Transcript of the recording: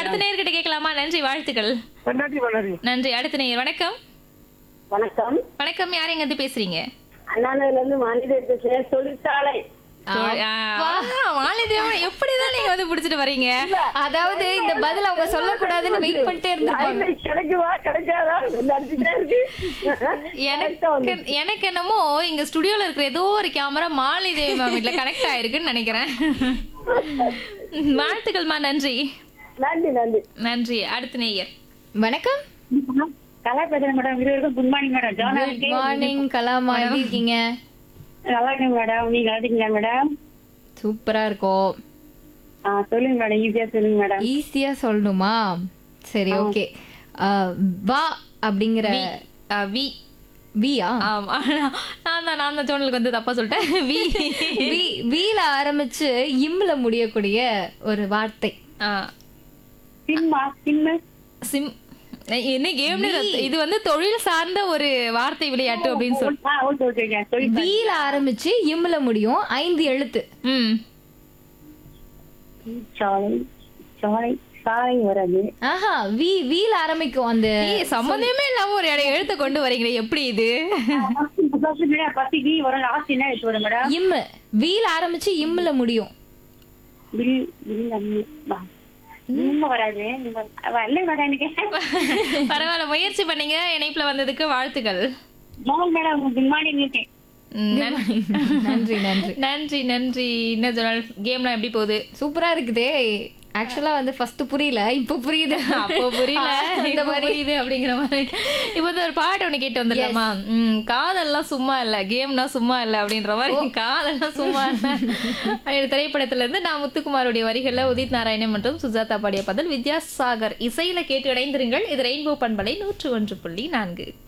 அடுத்த நேயர்கிட்ட கேட்கலாமா நன்றி வாழ்த்துக்கள் நன்றி நன்றி நன்றி அடுத்த நேயர் வணக்கம் வணக்கம் வணக்கம் யார் எங்க இருந்து பேசுறீங்க அண்ணாநகர்ல இருந்து மாநில பேசுறேன் தொழிற்சாலை மாலிதேவன் எப்படிதான் நீங்க வந்து புடிச்சிட்டு வர்றீங்க அதாவது இந்த பதில் அவங்க சொல்லக்கூடாதுன்னு வெயிட் பண்ணிட்டே இருந்திருப்பாங்க லைன்ல கிடைக்குமா கிடைக்காதா நடிச்சுட்டே இருக்கு எனக்கு எனக்கு என்னமோ இங்க ஸ்டுடியோல இருக்கிற ஏதோ ஒரு கேமரா மாலிதேவி மேம் வீட்ல கனெக்ட் ஆயிருக்குன்னு நினைக்கிறேன் வாழ்த்துக்கள்மா நன்றி நன்றி நன்றி நன்றி அடுத்த நேயர் வணக்கம் கலா பேசுறேன் மேடம் இருவருக்கும் good morning madam Jana good morning கலாமா எப்படி இருக்கீங்க நல்லா இருக்கேன் மேடம் நீங்க இருக்கீங்களா மேடம் சூப்பரா இருக்கும் ஆ சொல்லுங்க மேடம் ஈஸியா சொல்லுங்க மேடம் ஈஸியா சொல்லணுமா சரி ஓகே வா அப்படிங்கிற ஆ, வி வியா ஆமா நான் தான் நான் தான் ஜோனலுக்கு வந்து தப்பா சொல்லிட்டேன் வி வி வீல ஆரம்பிச்சு இம்ல முடியக்கூடிய ஒரு வார்த்தை ஆ, சிம்மா சிம்மு சிம் என்ன கேம் இது வந்து தொழில் சார்ந்த ஒரு வார்த்தை விளையாட்டு அப்படின்னு சொல்லி ஆ ஓகே ஓகே ஓகே சொல்லி வீல ஆரம்பிச்சு இம்ல முடியும் ஐந்து எழுத்து ம் சாலை சாலை சாலை வராது ஆஹா வி வீல ஆரம்பிக்கும் அந்த ஏய், சம்மந்தமே இல்லாம ஒரு இடம் எழுத்த கொண்டு வரீங்களே எப்படி இது பத்தி வி வரும் லாஸ்ட் என்ன எடுத்து வரும் மேடம் இம்மு வீல ஆரம்பிச்சு இம்ல முடியும் பில் பில் அம்மு வா இன்னும் வராது வரல மேடம் எனக்கு பரவாயில்ல முயற்சி பண்ணீங்க இணைப்புல வந்ததுக்கு வாழ்த்துக்கள் மோகன் மேடம் குட் மார்னிங் இருக்கேன் ம், நன்றி நன்றி நன்றி நன்றி நன்றி என்ன சொன்னால் கேம்லாம் எப்படி போகுது சூப்பரா இருக்குதே ஆக்சுவலா வந்து ஃபர்ஸ்ட் புரியல இப்போ புரியுது அப்போ புரியல இந்த இந்த மாதிரி புரியுது அப்படிங்கிற மாதிரி இப்போ வந்து ஒரு பாட்டு ஒண்ணு கேட்டு வந்துடலாமா ம் காதல்லாம் சும்மா இல்ல கேம்னா சும்மா இல்ல அப்படின்ற மாதிரி காதல்லாம் சும்மா இல்ல அப்படின்ற திரைப்படத்துல இருந்து நான் முத்துக்குமாருடைய வரிகள்ல உதித் நாராயணன் மற்றும் சுஜாதா பாடிய பதில் வித்யாசாகர் இசையில கேட்டு இணைந்திருங்கள் இது ரெயின்போ பண்பலை நூற்று ஒன்று புள்ளி நான்கு